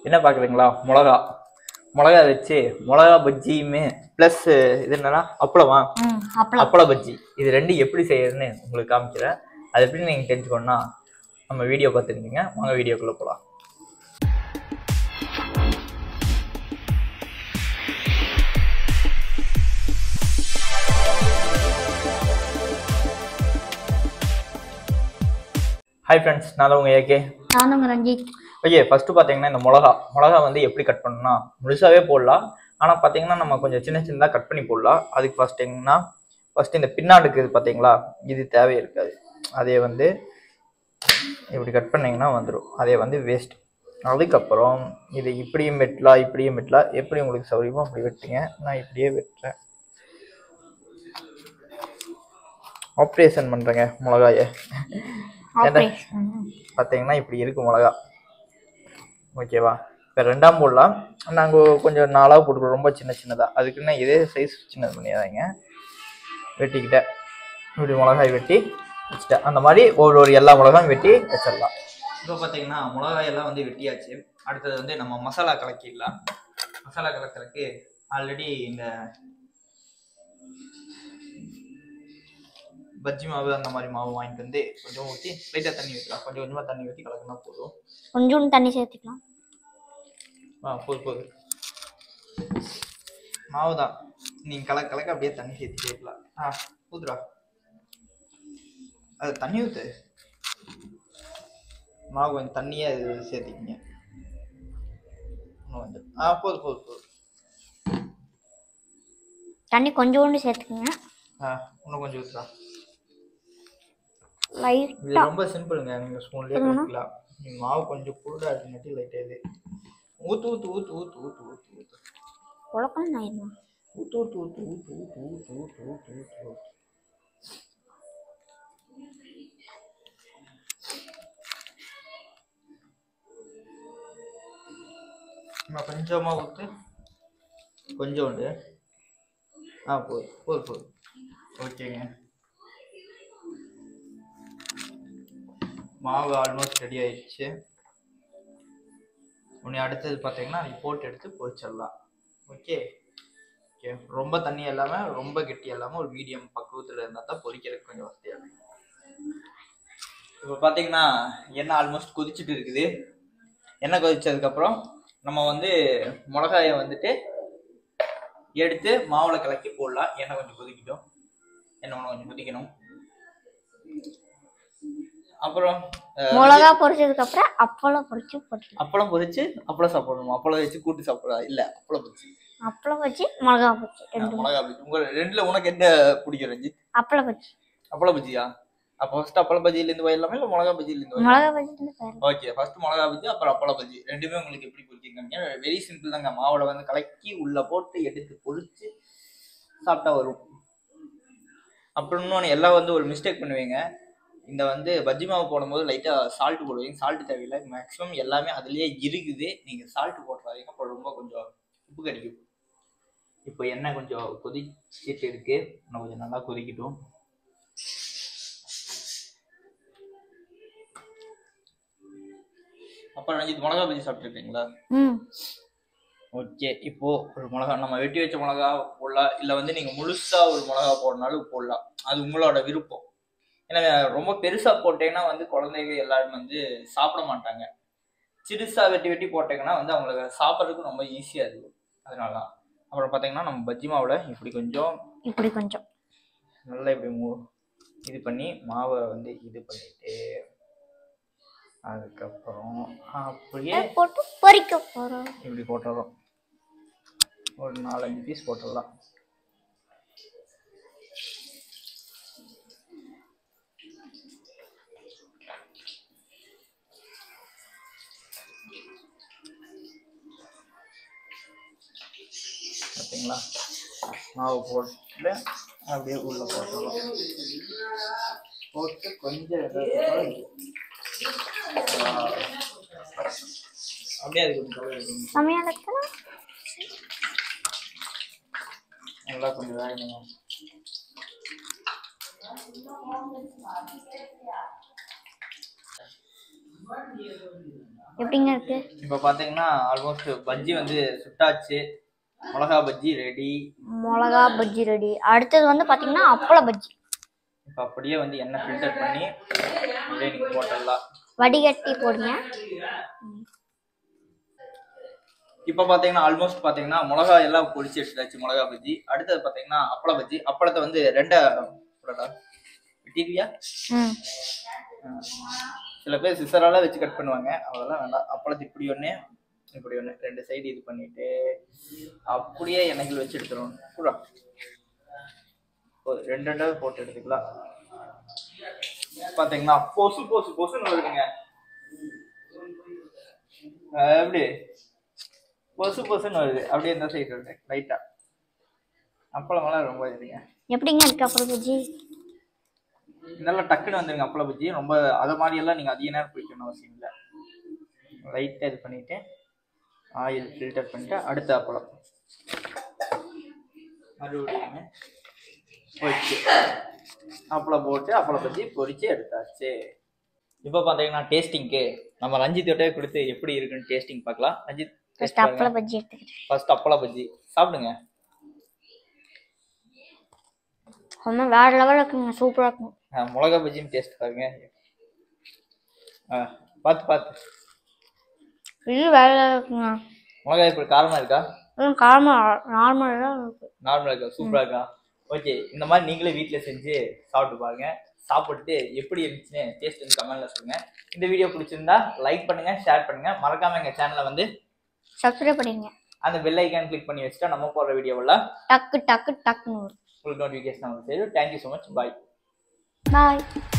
என்ன பார்க்குறீங்களா மிளகா மிளகா வச்சு மிளகா பஜ்ஜியுமே ப்ளஸ் இது என்னன்னா அப்பளமா ம் அப்பளம் அப்பள பஜ்ஜி இது ரெண்டும் எப்படி செய்யறதுன்னு உங்களுக்கு காமிக்கிறேன் அது எப்படி நீங்கள் தெரிஞ்சுக்கணும்னா நம்ம வீடியோ பார்த்துருந்தீங்க வாங்க வீடியோக்குள்ளே போகலாம் ஹாய் ஃப்ரெண்ட்ஸ் நான் தான் உங்கள் ஏகே நானுங்க ரஞ்சித் ஓகே ஃபர்ஸ்ட் பார்த்தீங்கன்னா இந்த மிளகா மிளகா வந்து எப்படி கட் பண்ணணும்னா முழுசாவே போடலாம் ஆனால் பார்த்தீங்கன்னா நம்ம கொஞ்சம் சின்ன சின்னதாக கட் பண்ணி போடலாம் அதுக்கு ஃபர்ஸ்ட் என்னன்னா ஃபர்ஸ்ட் இந்த பின்னாடுக்கு இது பார்த்தீங்களா இது தேவை இருக்காது அதே வந்து இப்படி கட் பண்ணீங்கன்னா வந்துடும் அதே வந்து வேஸ்ட் அதுக்கப்புறம் இது இப்படியும் வெட்டலாம் இப்படியும் வெட்டலாம் எப்படி உங்களுக்கு சௌகரியமோ அப்படி வெட்டுங்க நான் இப்படியே வெட்டுறேன் ஆப்ரேஷன் பண்ணுறேங்க மிளகாயை ஏன்டா ஆப்ரேஷன் பார்த்தீங்கன்னா இப்படி இருக்கு மிளகா ஓகேவா இப்போ ரெண்டாம் போடலாம் நாங்கள் கொஞ்சம் நாளாக போட்டுக்கிறோம் ரொம்ப சின்ன சின்னதாக அதுக்குன்னு இதே சைஸ் சின்னது பண்ணிடுறாங்க வெட்டிக்கிட்டேன் இப்படி மிளகாய் வெட்டி வச்சுட்டேன் அந்த மாதிரி ஒரு ஒரு எல்லா மிளகாயும் வெட்டி வச்சிடலாம் இப்போ பார்த்தீங்கன்னா மிளகாய் எல்லாம் வந்து வெட்டியாச்சு அடுத்தது வந்து நம்ம மசாலா கலக்கிடலாம் மசாலா கலக்கிறதுக்கு ஆல்ரெடி இந்த பஜ்ஜி மாவு அந்த மாதிரி மாவு வாங்கிட்டு வந்து கொஞ்சம் ஊற்றி லைட்டாக தண்ணி ஊற்றலாம் கொஞ்சம் கொஞ்சமாக தண்ணி ஊற்றி கலக்கினா போதும் கொஞ்சோண்டு தண்ணி சேர்த்துக்கலாம் ஆ போது போது மாவு தான் நீங்கள் கலக்க கலக்க அப்படியே தண்ணி சேர்த்து சேர்க்கலாம் ஆ ஊத்துடா அது தண்ணி ஊற்று மாவு கொஞ்சம் தண்ணியே அது சேர்த்திக்கிங்க இன்னும் கொஞ்சம் ஆ போதும் போதும் போதும் தண்ணி கொஞ்சோண்டு சேர்த்துக்குங்க ஆ இன்னும் கொஞ்சம் ஊற்றுடா இது லைட்டா ரொம்ப சிம்பிளுங்க நீங்கள் ஸ்பூன்லேயே கலக்கலாம் நீங்க மாவு கொஞ்சம் குருடா இருக்குங்காட்டி லைட்டாக இது ஊற்று ஊற்று ஊற்று ஊற்று ஊற்று ஊற்று ஊற்று குழப்பம் ஆயிடும் ஊத்து ஊத்து ஊத்து ஊத்து ஊத்து ஊத்து ஊத்து ஊத்து ஊத்து ஊத்து இன்னும் கொஞ்சமா ஊத்து கொஞ்சோண்டு ஆ போதும் போதும் போதும் ஓகேங்க மாவு ஆல்மோஸ்ட் ரெடி ஆயிடுச்சு உன்னை அடுத்தது பார்த்தீங்கன்னா அது போட்டு எடுத்து பொரிச்சிடலாம் ஓகே ஓகே ரொம்ப தண்ணி இல்லாமல் ரொம்ப கெட்டி இல்லாமல் ஒரு மீடியம் பக்குவத்தில் இருந்தால் தான் பொரிக்கிறதுக்கு கொஞ்சம் வசதியாக இருக்கும் இப்போ பார்த்தீங்கன்னா எண்ணெய் ஆல்மோஸ்ட் கொதிச்சுட்டு இருக்குது எண்ணெய் கொதிச்சதுக்கப்புறம் நம்ம வந்து மிளகாயை வந்துட்டு எடுத்து மாவில் கலக்கி போடலாம் எண்ணெய் கொஞ்சம் கொதிக்கட்டும் எண்ணெய் ஒன்று கொஞ்சம் கொதிக்கணும் அப்புறம் அஹ், மிளகா பொரிச்சதுக்கு அப்புறம் அப்பளம் பொரிச்சு போட்டுக்கலாம் அப்பளம் பொரிச்சு அப்பளம் சாப்பிடணும் அப்பளம் வச்சு கூட்டு சாப்பிடலாம் இல்லை அப்பளம் பொரிச்சு அப்பளம் வச்சு மிளகா பச்சி ரெண்டு மிளகா பஜ்ஜி உங்க ரெண்டுல உனக்கு என்ன பிடிக்கும் ரஞ்சித் அப்பளம் பச்சி அப்பள பஜ்ஜியா அப்போ ஃபர்ஸ்ட் அப்பள பஜ்ஜில இருந்து போயிடலாமா இல்ல மிளகா பஜ்ஜில இருந்து மிளகா பச்சி பேர் ஓகே ஃபர்ஸ்ட் மிளகா பஜ்ஜி அப்புறம் அப்பள பஜ்ஜி ரெண்டுமே உங்களுக்கு எப்படி பிடிக்குங்க வெரி சிம்பிள் தாங்க மாவுல வந்து கலக்கி உள்ள போட்டு எடுத்து பொரிச்சு சாப்பிட்டா வரும் அப்புறம் இன்னொன்று எல்லாம் வந்து ஒரு மிஸ்டேக் பண்ணுவீங்க இந்த வந்து பஜ்ஜி மாவு போடும்போது லைட்டாக சால்ட் போடுவீங்க சால்ட் தேவையில்லை மேக்ஸிமம் எல்லாமே அதுலேயே இருக்குது நீங்கள் சால்ட் போட்டுறாதீங்க அப்புறம் ரொம்ப கொஞ்சம் உப்பு கடிக்கும் இப்போ எண்ணெய் கொஞ்சம் கொதிச்சிட்டு இருக்கு இன்னும் கொஞ்சம் நல்லா கொதிக்கட்டும் அப்புறம் ரஞ்சித் மிளகா பஜ்ஜி சாப்பிட்டுருக்கீங்களா ம் ஓகே இப்போ ஒரு மிளகா நம்ம வெட்டி வச்ச மிளகா போடலாம் இல்லை வந்து நீங்கள் முழுசா ஒரு மிளகா போடனாலும் போடலாம் அது உங்களோட விருப்பம் ஏன்னா ரொம்ப பெருசா போட்டீங்கன்னா வந்து குழந்தைங்க எல்லாரும் வந்து சாப்பிட மாட்டாங்க சிறுசா வெட்டி வெட்டி போட்டீங்கன்னா வந்து அவங்களுக்கு சாப்பிட்றதுக்கு ரொம்ப ஈஸியாக இருக்கும் அதனால தான் அப்புறம் பார்த்தீங்கன்னா நம்ம பஜ்ஜி மாவில் இப்படி கொஞ்சம் இப்படி கொஞ்சம் நல்லா இப்படி மூ இது பண்ணி மாவை வந்து இது பண்ணிட்டு அதுக்கப்புறம் அப்படியே போட்டு பொரிக்க போறோம் இப்படி போட்டுறோம் ஒரு நாலஞ்சு பீஸ் போட்டுடலாம் பார்த்தீங்களா மாவு போட்டு அப்படியே உள்ள போட்டுடலாம் போட்டு கொஞ்சம் எதாவது அப்படியே அது கொஞ்சம் கலர் இருக்கணும். சமையலுக்கு நல்லா கொஞ்சம் வேகணும் எப்படிங்க இருக்கு இப்போ பார்த்தீங்கன்னா ஆல்மோஸ்ட் பஜ்ஜி வந்து சுட்டாச்சு மிளகா பஜ்ஜி ரெடி மிளகா பஜ்ஜி ரெடி அடுத்தது வந்து பாத்தீங்கன்னா அப்பள பஜ்ஜி இப்போ அப்படியே வந்து எண்ணெய் ஃபில்டர் பண்ணி அப்படியே நீங்கள் போட்டுடலாம் வடிகட்டி போடுங்க இப்போ பார்த்தீங்கன்னா ஆல்மோஸ்ட் பார்த்தீங்கன்னா மிளகா எல்லாம் பொடிச்சு எடுத்தாச்சு மிளகா பஜ்ஜி அடுத்தது பார்த்தீங்கன்னா அப்பள பஜ்ஜி அப்பளத்தை வந்து ரெண்டா போடடா வெட்டிடுவியா ம் சில பேர் சிசரால வச்சு கட் பண்ணுவாங்க அவ்வளோதான் வேண்டாம் அப்பளத்தை இப்படி ஒன்று இப்படி ஒன்று ரெண்டு சைடு இது பண்ணிட்டு அப்படியே எண்ணெய்கள் வச்சு எடுத்துருவோம் கூட ஒரு ரெண்டு ரெண்டாவது போட்டு எடுத்துக்கலாம் பாத்தீங்கன்னா பொசு பொசு பொசுன்னு வருதுங்க அஹ் எப்படி பொசு பொசுன்னு வருது அப்படியே இந்த சைடு வருது லைட்டா அப்பளமெல்லாம் ரொம்ப இதுங்க எப்படிங்க இருக்கு அப்பள பஜ்ஜி நல்லா டக்குன்னு வந்துருங்க அப்பள பஜ்ஜி ரொம்ப அதை மாதிரி எல்லாம் நீங்க அதிக நேரம் பிடிக்கணும் அவசியம் இல்லை லைட்டா இது பண்ணிட்டு ஆயில் ஃபில்டர் பண்ணிட்டு அடுத்த அப்பளம் மறுபடியும் போச்சு அப்பளம் போட்டு அப்பளம் பஜ்ஜி பொரிச்சு எடுத்தாச்சு இப்போ பார்த்தீங்கன்னா டேஸ்டிங்க்கு நம்ம ரஞ்சித் கிட்டே கொடுத்து எப்படி இருக்குன்னு டேஸ்டிங் பார்க்கலாம் ரஞ்சித் ஃபர்ஸ்ட் அப்பள பஜ்ஜி எடுத்துக்கிறேன் ஃபர்ஸ்ட் அப்பளம் பஜ்ஜி சாப்பிடுங்க ஒன்றும் வேற லெவலில் இருக்குங்க சூப்பராக இருக்கும் ஆ, மிளகா பஜ்ஜியும் டேஸ்ட் பாருங்க ஆ பார்த்து பார்த்து இது வேற level இருக்குங்க மிளகாய் இப்படி காரமா இருக்கா ம் காரமாக நார்மலாக தான் இருக்கு நார்மலா இருக்கா சூப்பரா இருக்கா ஓகே இந்த மாதிரி நீங்களே வீட்ல செஞ்சு சாப்பிட்டு பாருங்க சாப்பிட்டு எப்படி இருந்துச்சுன்னு டேஸ்ட் வந்து கமெண்ட்ல சொல்லுங்க இந்த வீடியோ பிடிச்சிருந்தா லைக் பண்ணுங்க ஷேர் பண்ணுங்க மறக்காம எங்க சேனலை வந்து சப்ஸ்கிரைப் பண்ணிடுங்க அந்த பெல் ஐக்கான் கிளிக் பண்ணி வச்சுட்டா நம்ம போடுற வீடியோவெல்லாம் டக்கு டக்கு டக்குன்னு வரும் உங்களுக்கு நோட்டிஃபிகேஷன் வந்து சேரும் தேங்க்யூ ஸோ மச் பாய் பாய்